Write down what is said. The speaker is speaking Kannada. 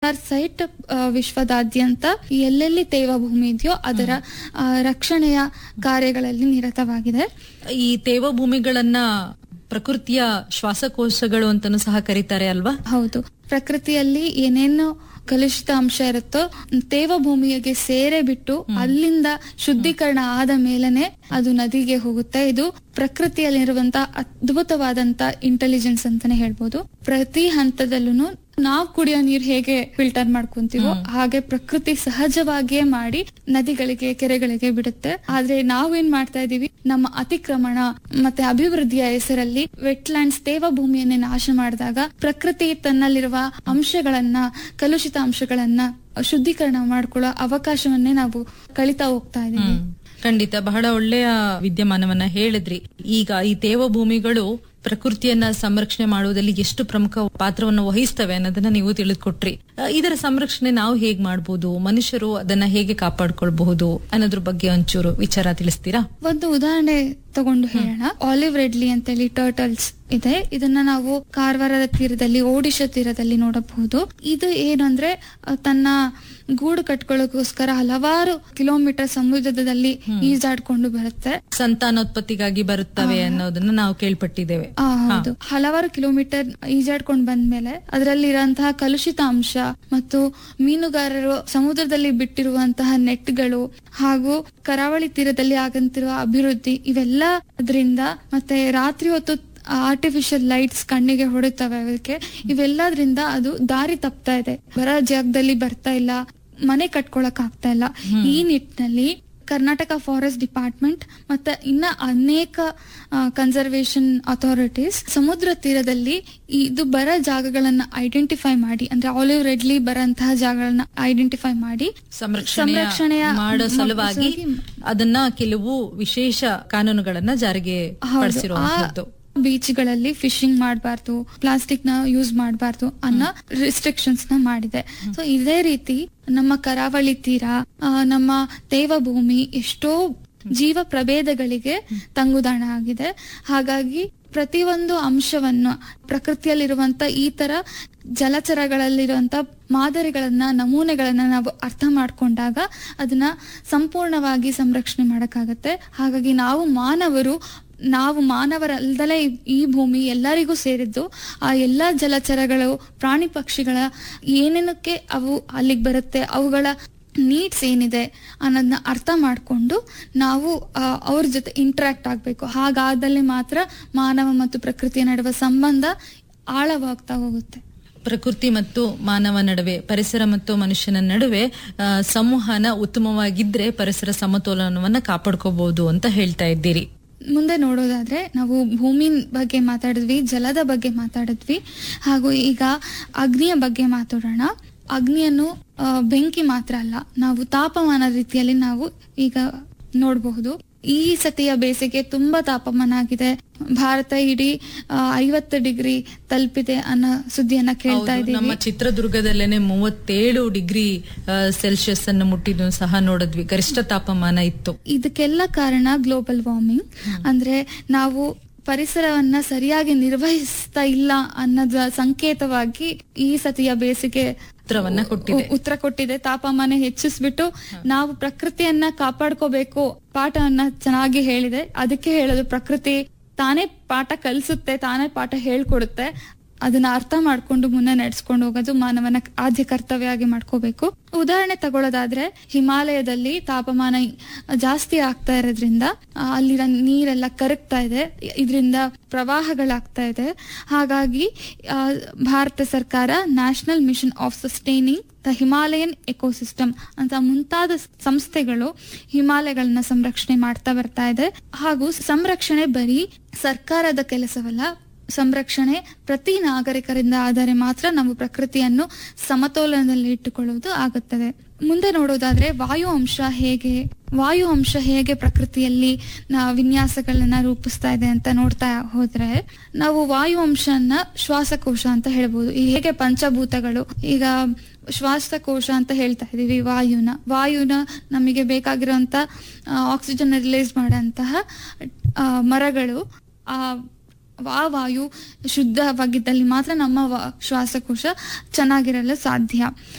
ಹರ್ ಸೈಟ್ ವಿಶ್ವದಾದ್ಯಂತ ಎಲ್ಲೆಲ್ಲಿ ತೇವ ಭೂಮಿ ಇದೆಯೋ ಅದರ ಆ, ರಕ್ಷಣೆಯ ಕಾರ್ಯಗಳಲ್ಲಿ ನಿರತವಾಗಿದೆ ಈ ತೇವ ಭೂಮಿಗಳನ್ನ ಪ್ರಕೃತಿಯ ಶ್ವಾಸಕೋಶಗಳು ಅಂತಾನೂ ಸಹ ಕರೀತಾರೆ ಅಲ್ವಾ ಹೌದು ಪ್ರಕೃತಿಯಲ್ಲಿ ಏನೇನು ಕಲುಷಿತ ಅಂಶ ಇರುತ್ತೋ ತೇವ ಭೂಮಿಗೆ ಸೇರೆ ಬಿಟ್ಟು ಅಲ್ಲಿಂದ ಶುದ್ಧೀಕರಣ ಆದ ಮೇಲೆನೆ ಅದು ನದಿಗೆ ಹೋಗುತ್ತೆ ಇದು ಪ್ರಕೃತಿಯಲ್ಲಿರುವಂತ ಅದ್ಭುತವಾದಂತ ಇಂಟೆಲಿಜೆನ್ಸ್ ಅಂತಾನೆ ಹೇಳ್ಬೋದು ಪ್ರತಿ ಹಂತದಲ್ಲೂ ನಾವು ಕುಡಿಯೋ ನೀರ್ ಹೇಗೆ ಫಿಲ್ಟರ್ ಮಾಡ್ಕೊಂತೀವೋ ಹಾಗೆ ಪ್ರಕೃತಿ ಸಹಜವಾಗಿಯೇ ಮಾಡಿ ನದಿಗಳಿಗೆ ಕೆರೆಗಳಿಗೆ ಬಿಡುತ್ತೆ ಆದ್ರೆ ನಾವೇನ್ ಮಾಡ್ತಾ ಇದೀವಿ ನಮ್ಮ ಅತಿಕ್ರಮಣ ಮತ್ತೆ ಅಭಿವೃದ್ಧಿಯ ಹೆಸರಲ್ಲಿ ವೆಟ್ಲ್ಯಾಂಡ್ಸ್ ತೇವ ಭೂಮಿಯನ್ನೇ ನಾಶ ಮಾಡಿದಾಗ ಪ್ರಕೃತಿ ತನ್ನಲ್ಲಿರುವ ಅಂಶಗಳನ್ನ ಕಲುಷಿತ ಅಂಶಗಳನ್ನ ಶುದ್ಧೀಕರಣ ಮಾಡ್ಕೊಳ್ಳೋ ಅವಕಾಶವನ್ನೇ ನಾವು ಕಳಿತಾ ಹೋಗ್ತಾ ಇದೀವಿ ಹ್ಮ್. ಖಂಡಿತ ಬಹಳ ಒಳ್ಳೆಯ ವಿದ್ಯಮಾನವನ್ನ ಹೇಳಿದ್ರಿ ಈಗ ಈ ತೇವ ಭೂಮಿಗಳು ಪ್ರಕೃತಿಯನ್ನ ಸಂರಕ್ಷಣೆ ಮಾಡುವುದರಲ್ಲಿ ಎಷ್ಟು ಪ್ರಮುಖ ಪಾತ್ರವನ್ನು ವಹಿಸ್ತವೆ ಅನ್ನೋದನ್ನ ನೀವು ತಿಳಿದುಕೊಟ್ರಿ ಆ, ಇದರ ಸಂರಕ್ಷಣೆ ನಾವು ಹೇಗ್ ಮಾಡ್ಬೋದು ಮನುಷ್ಯರು ಅದನ್ನ ಹೇಗೆ ಕಾಪಾಡ್ಕೊಳ್ಬಹುದು ಅನ್ನೋದ್ರ ಬಗ್ಗೆ ಒಂಚೂರು ವಿಚಾರ ತಿಳಿಸ್ತೀರಾ ಒಂದು ಉದಾಹರಣೆ ತಗೊಂಡು ಹೇಳೋಣ ಆಲಿವ್ ರೆಡ್ಲಿ ಅಂತೇಳಿ ಟರ್ಟಲ್ಸ್ ಇದೆ ಇದನ್ನ ನಾವು ಕಾರವಾರದ ತೀರದಲ್ಲಿ ಒಡಿಶಾ ತೀರದಲ್ಲಿ ನೋಡಬಹುದು ಇದು ಏನಂದ್ರೆ ಆ, ತನ್ನ ಗೂಡು ಕಟ್ಕೊಳ್ಳೋಕೋಸ್ಕರ ಹಲವಾರು ಕಿಲೋಮೀಟರ್ ಸಮುದ್ರದಲ್ಲಿ ಈಜಾಡ್ಕೊಂಡು ಬರುತ್ತೆ ಸಂತಾನೋತ್ಪತ್ತಿಗಾಗಿ ಬರುತ್ತವೆ ಅನ್ನೋದನ್ನ ನಾವು ಕೇಳ್ಪಟ್ಟಿದ್ದೇವೆ ಆ, ಹೌದು ಹಲವಾರು ಕಿಲೋಮೀಟರ್ ಈಜಾಡ್ಕೊಂಡು ಬಂದ್ಮೇಲೆ ಅದರಲ್ಲಿರುವಂತಹ ಕಲುಷಿತ ಅಂಶ ಮತ್ತು ಮೀನುಗಾರರು ಸಮುದ್ರದಲ್ಲಿ ಬಿಟ್ಟಿರುವಂತಹ ನೆಟ್ಗಳು ಹಾಗೂ ಕರಾವಳಿ ತೀರದಲ್ಲಿ ಆಗಂತಿರುವ ಅಭಿವೃದ್ಧಿ ಇವೆಲ್ಲ ಅದರಿಂದ ಮತ್ತೆ ರಾತ್ರಿ ಹೊತ್ತು ಆರ್ಟಿಫಿಷಿಯಲ್ ಲೈಟ್ಸ್ ಕಣ್ಣಿಗೆ ಹೊಡಿತವೆ ಅದಕ್ಕೆ ಇವೆಲ್ಲದ್ರಿಂದ ಅದು ದಾರಿ ತಪ್ತಾ ಇದೆ ಬರ ಜಾಗದಲ್ಲಿ ಬರ್ತಾ ಇಲ್ಲ ಮನೆ ಕಟ್ಕೊಳಕ್ ಆಗ್ತಾ ಇಲ್ಲ ಈ ನಿಟ್ಟಿನಲ್ಲಿ ಕರ್ನಾಟಕ ಫಾರೆಸ್ಟ್ ಡಿಪಾರ್ಟ್ಮೆಂಟ್ ಮತ್ತೆ ಇನ್ನ ಅನೇಕ ಕನ್ಸರ್ವೇಷನ್ ಅಥಾರಿಟೀಸ್ ಸಮುದ್ರ ತೀರದಲ್ಲಿ ಇದು ಬರ ಜಾಗಗಳನ್ನ ಐಡೆಂಟಿಫೈ ಮಾಡಿ ಅಂದ್ರೆ ಆಲಿವ್ ರೆಡ್ಲಿ ಬರಂತಹ ಜಾಗಗಳನ್ನ ಐಡೆಂಟಿಫೈ ಮಾಡಿ ಸಂರಕ್ಷಣೆಯ ಸಂರಕ್ಷಣೆಯ ಮಾಡೋ ಮ- ಸಲುವಾಗಿ ಸಲುವಾಗಿ ಅದನ್ನ ಕೆಲವು ವಿಶೇಷ ಕಾನೂನುಗಳನ್ನ ಜಾರಿಗೆ ಪಡಿಸಿರುವಂತದ್ದು ಬೀಚ್ಗಳಲ್ಲಿ ಫಿಶಿಂಗ್ ಮಾಡಬಾರ್ದು ಪ್ಲಾಸ್ಟಿಕ್ ನ ಯೂಸ್ ಮಾಡಬಾರ್ದು ಅನ್ನೋ ರಿಸ್ಟ್ರಿಕ್ಷನ್ಸ್ ನ ಮಾಡಿದೆ ಸೊ ಇದೇ ರೀತಿ ನಮ್ಮ ಕರಾವಳಿ ತೀರ ಆ, ನಮ್ಮ ತೇವಭೂಮಿ ಎಷ್ಟೋ ಜೀವ ಪ್ರಭೇದಗಳಿಗೆ ತಂಗುದಾಣ ಆಗಿದೆ ಹಾಗಾಗಿ ಪ್ರತಿಯೊಂದು ಅಂಶವನ್ನು ಪ್ರಕೃತಿಯಲ್ಲಿರುವಂತ ಈ ತರ ಜಲಚರಗಳಲ್ಲಿರುವಂತ ಮಾದರಿಗಳನ್ನ ನಮೂನೆಗಳನ್ನ ನಾವು ಅರ್ಥ ಮಾಡ್ಕೊಂಡಾಗ ಅದನ್ನ ಸಂಪೂರ್ಣವಾಗಿ ಸಂರಕ್ಷಣೆ ಮಾಡಕ್ಕಾಗತ್ತೆ ಹಾಗಾಗಿ ನಾವು ಮಾನವರು ನಾವು ಮಾನವರಲ್ದಲೇ ಈ- ಈ ಭೂಮಿ ಎಲ್ಲರಿಗೂ ಸೇರಿದ್ದು ಆ ಎಲ್ಲಾ ಜಲಚರಗಳು ಪ್ರಾಣಿ ಪಕ್ಷಿಗಳ ಏನೇನಕ್ಕೆ ಅವು ಅಲ್ಲಿಗೆ ಬರುತ್ತೆ ಅವುಗಳ ನೀಡ್ಸ್ ಏನಿದೆ ಅನ್ನೋದನ್ನ ಅರ್ಥ ಮಾಡಿಕೊಂಡು ನಾವು ಆ, ಅವ್ರ ಜೊತೆ ಇಂಟ್ರಾಕ್ಟ್ ಆಗಬೇಕು ಹಾಗಾದಲ್ಲಿ ಮಾತ್ರ ಮಾನವ ಮತ್ತು ಪ್ರಕೃತಿಯ ನಡುವೆ ಸಂಬಂಧ ಆಳವಾಗ್ತಾ ಹೋಗುತ್ತೆ ಪ್ರಕೃತಿ ಮತ್ತು ಮಾನವ ನಡುವೆ ಪರಿಸರ ಮತ್ತು ಮನುಷ್ಯನ ನಡುವೆ ಆ, ಸಂವಹನ ಉತ್ತಮವಾಗಿದ್ರೆ ಪರಿಸರ ಸಮತೋಲನವನ್ನ ಕಾಪಾಡ್ಕೋಬಹುದು ಅಂತ ಹೇಳ್ತಾ ಇದ್ದೀರಿ ಮುಂದೆ ನೋಡೋದಾದ್ರೆ ನಾವು ಭೂಮಿ ಬಗ್ಗೆ ಮಾತಾಡಿದ್ವಿ ಜಲದ ಬಗ್ಗೆ ಮಾತಾಡಿದ್ವಿ ಹಾಗೂ ಈಗ ಅಗ್ನಿಯ ಬಗ್ಗೆ ಮಾತಾಡೋಣ ಅಗ್ನಿಯನ್ನು ಆ, ಬೆಂಕಿ ಮಾತ್ರ ಅಲ್ಲ ನಾವು ತಾಪಮಾನ ರೀತಿಯಲ್ಲಿ ನಾವು ಈಗ ನೋಡಬಹುದು ಈ ಸತಿಯ ಬೇಸಿಗೆ ತುಂಬಾ ತಾಪಮಾನ ಆಗಿದೆ ಭಾರತ ಇಡೀ ಐವತ್ತು ಡಿಗ್ರಿ ತಲುಪಿದೆ ಅನ್ನೋ ಸುದ್ದಿಯನ್ನ ಕೇಳ್ತಾ ಹೌದು, ನಮ್ಮ ಇದ್ದೀವಿ ಚಿತ್ರದುರ್ಗದಲ್ಲೇನೆ ಮೂವತ್ತೇಳು ಡಿಗ್ರಿ ಸೆಲ್ಸಿಯಸ್ ಅನ್ನು ಮುಟ್ಟಿದ್ದು ಸಹ ನೋಡಿದ್ವಿ ಗರಿಷ್ಠ ತಾಪಮಾನ ಇತ್ತು ಇದಕ್ಕೆಲ್ಲ ಕಾರಣ ಗ್ಲೋಬಲ್ ವಾರ್ಮಿಂಗ್ ಅಂದ್ರೆ ನಾವು ಪರಿಸರವನ್ನ ಸರಿಯಾಗಿ ನಿರ್ವಹಿಸ್ತಾ ಇಲ್ಲ ಅನ್ನೋದ ಸಂಕೇತವಾಗಿ ಈ ಸತಿಯ ಬೇಸಿಗೆ ಉತ್ತರವನ್ನ ಕೊಟ್ಟಿದೆ ಉ- ಉತ್ತರ ಕೊಟ್ಟಿದೆ ತಾಪಮಾನ ಹೆಚ್ಚಿಸ್ಬಿಟ್ಟು ನಾವು ಪ್ರಕೃತಿಯನ್ನ ಕಾಪಾಡ್ಕೋಬೇಕು ಪಾಠವನ್ನ ಚೆನ್ನಾಗಿ ಹೇಳಿದೆ ಅದಕ್ಕೆ ಹೇಳೋದು ಪ್ರಕೃತಿ ತಾನೇ ಪಾಠ ಕಲಿಸುತ್ತೆ ತಾನೇ ಪಾಠ ಹೇಳ್ಕೊಡುತ್ತೆ ಅದನ್ನ ಅರ್ಥ ಮಾಡ್ಕೊಂಡು ಮುನ್ನ ನಡೆಸ್ಕೊಂಡು ಹೋಗೋದು ಮಾನವನ ಆದ್ಯ ಕರ್ತವ್ಯ ಆಗಿ ಮಾಡ್ಕೋಬೇಕು ಉದಾಹರಣೆ ತಗೊಳ್ಳೋದಾದ್ರೆ ಹಿಮಾಲಯದಲ್ಲಿ ತಾಪಮಾನ ಜಾಸ್ತಿ ಆಗ್ತಾ ಇರೋದ್ರಿಂದ ಆ, ಅಲ್ಲಿನ ನೀರೆಲ್ಲ ಕರಗ್ತಾ ಇದೆ ಇದರಿಂದ ಪ್ರವಾಹಗಳಾಗ್ತಾ ಇದೆ ಹಾಗಾಗಿ ಆ, ಭಾರತ ಸರ್ಕಾರ national mission of sustaining the Himalayan ecosystem ಅಂತ ಮುಂತಾದ ಸಂಸ್ಥೆಗಳು ಹಿಮಾಲಯಗಳನ್ನ ಸಂರಕ್ಷಣೆ ಮಾಡ್ತಾ ಬರ್ತಾ ಇದೆ ಹಾಗೂ ಸಂರಕ್ಷಣೆ ಬರೀ ಸರ್ಕಾರದ ಕೆಲಸವಲ್ಲ ಸಂರಕ್ಷಣೆ ಪ್ರತಿ ನಾಗರಿಕರಿಂದ ಆದರೆ ಮಾತ್ರ ನಾವು ಪ್ರಕೃತಿಯನ್ನು ಸಮತೋಲನದಲ್ಲಿ ಇಟ್ಟುಕೊಳ್ಳುವುದು ಆಗುತ್ತದೆ ಮುಂದೆ ನೋಡೋದಾದ್ರೆ ವಾಯು ಅಂಶ ಹೇಗೆ ವಾಯು ಅಂಶ ಹೇಗೆ ಪ್ರಕೃತಿಯಲ್ಲಿ ನಾ ವಿನ್ಯಾಸಗಳನ್ನ ರೂಪಿಸ್ತಾ ಇದೆ ಅಂತ ನೋಡ್ತಾ ಹೋದ್ರೆ ನಾವು ವಾಯು ಅಂಶನ ಶ್ವಾಸಕೋಶ ಅಂತ ಹೇಳ್ಬೋದು ಈ ಹೇಗೆ ಪಂಚಭೂತಗಳು ಈಗ ಶ್ವಾಸಕೋಶ ಅಂತ ಹೇಳ್ತಾ ಇದೀವಿ ವಾಯುನ ವಾಯುನ ನಮಗೆ ಬೇಕಾಗಿರುವಂತ ಆಕ್ಸಿಜನ್ ರಿಲೀಸ್ ಮಾಡೋಂತಹ ಆ, ಮರಗಳು ಆ ಆ ವಾಯು ಶುದ್ಧವಾಗಿದ್ದಲ್ಲಿ ಮಾತ್ರ ನಮ್ಮ ವಾ- ಶ್ವಾಸಕೋಶ ಚೆನ್ನಾಗಿರಲು ಸಾಧ್ಯ